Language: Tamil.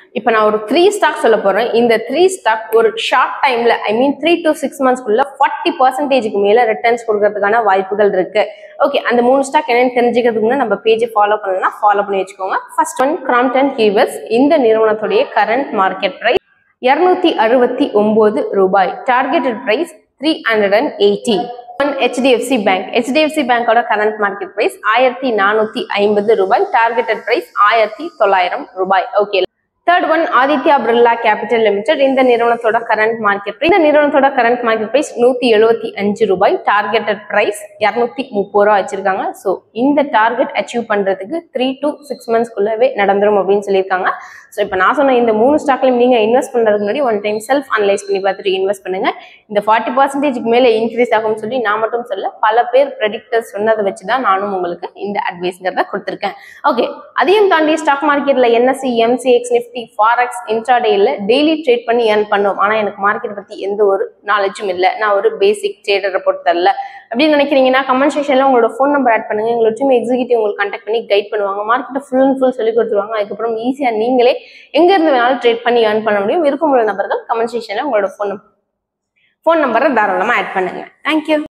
இப்போ நான் ஒரு த்ரீ ஸ்டாக் சொல்ல போறேன் இந்த த்ரீ ஸ்டாக் ஒரு ஷார்ட் டைம்ல I mean three to six மந்த்ஸ்க்குள்ள ஃபார்ட்டி பர்சன்டேஜுக்கு மேல ரிட்டர்ன்ஸ் கொடுக்கறதுக்கான வாய்ப்புகள் இருக்கு ஓகே அந்த மூணு ஸ்டாக் என்னன்னு தெரிஞ்சுக்கிறதுக்கு முன்னாடி நம்ம பேஜை ஃபாலோ பண்ணலாம் ஃபாலோ பண்ணி வச்சுக்கோங்க ஃபர்ஸ்ட் ஒன் கிராம்டன் ஹீவர்ஸ் இந்த நிறுவனத்துடைய கரண்ட் மார்க்கெட் பிரைஸ் இருநூத்தி அறுபத்தி ஒன்பது ரூபாய் targeted price three hundred and eighty one HDFC bank HDFC பேங்கோட கரண்ட் மார்க்கெட் பிரைஸ் ஆயிரத்தி நானூத்தி ஐம்பது ரூபாய் டார்கெட்டட் பிரைஸ் ஆயிரத்தி தொள்ளாயிரம் ரூபாய் okay third one Aditya Birla capital limited இந்த நிறுவனத்தோட கரண்ட் மார்க்கெட் இந்த நிறுவனத்தோட கரண்ட் மார்க்கெட் பிரைஸ் நூத்தி எழுபத்தி அஞ்சு ரூபாய் டார்கெட்டட் பிரைஸ் இரநூத்தி முப்பது ரூபா வச்சிருக்காங்க ஸோ இந்த டார்கெட் அச்சீவ் பண்றதுக்கு த்ரீ டு சிக்ஸ் மந்த்ஸ்க்குள்ளவே நடந்துரும் அப்படின்னு சொல்லியிருக்காங்க ஸோ இப்போ நான் சொன்ன இந்த மூணு ஸ்டாக்லையும் நீங்க இன்வெஸ்ட் பண்றதுக்கு முன்னாடி ஒன் டைம் செல்ஃப் அனலைஸ் பண்ணி பார்த்துட்டு இன்வெஸ்ட் பண்ணுங்க இந்த ஃபார்ட்டி பர்சன்டேஜ்க்கு மேலே இன்க்ரீஸ் ஆகும்னு சொல்லி நான் மட்டும் சொல்ல பல பேர் ப்ரெடிக்டர்ஸ் சொன்னதை வச்சு தான் நானும் உங்களுக்கு இந்த அட்வைஸ்ங்கிறத கொடுத்துருக்கேன் ஓகே அதையும் தாண்டி ஸ்டாக் மார்க்கெட்ல என்எஸ்சி எம்சிஎக்ஸ் நிஃப்டி ஃபாரெக்ஸ் இன்ட்ராடேல டெய்லி ட்ரேட் பண்ணி ஏர்ன் பண்ணுவோம் ஆனா எனக்கு மார்க்கெட் பத்தி எந்த ஒரு நாலேஜும் இல்லை நான் ஒரு பேசிக் ட்ரேடரை பொறுத்தரல அப்படின்னு நினைக்கிறீங்கன்னா கமெண்ட் செக்ஷன்ல உங்களோட ஃபோன் நம்பர் ஆட் பண்ணுங்க எங்களோட டீம் எக்ஸிக்யூட்டிவ் உங்களுக்கு கான்டாக்ட் பண்ணி கைட் பண்ணுவாங்க மார்க்கெட்டை ஃபுல் அண்ட் ஃபுல் சொல்லி கொடுத்துருவாங்க அதுக்கப்புறம் ஈஸியா நீங்களே எங்க இருந்து வேணாலும் ட்ரேட் பண்ணி ஏர்ன் பண்ண முடியும் விருப்பமுள்ள நபர்கள் கமெண்ட் செக்ஷன்ல உங்களோட ஃபோன் ஃபோன் நம்பரை தாராளமா ஆட் பண்ணுங்க தேங்க்யூ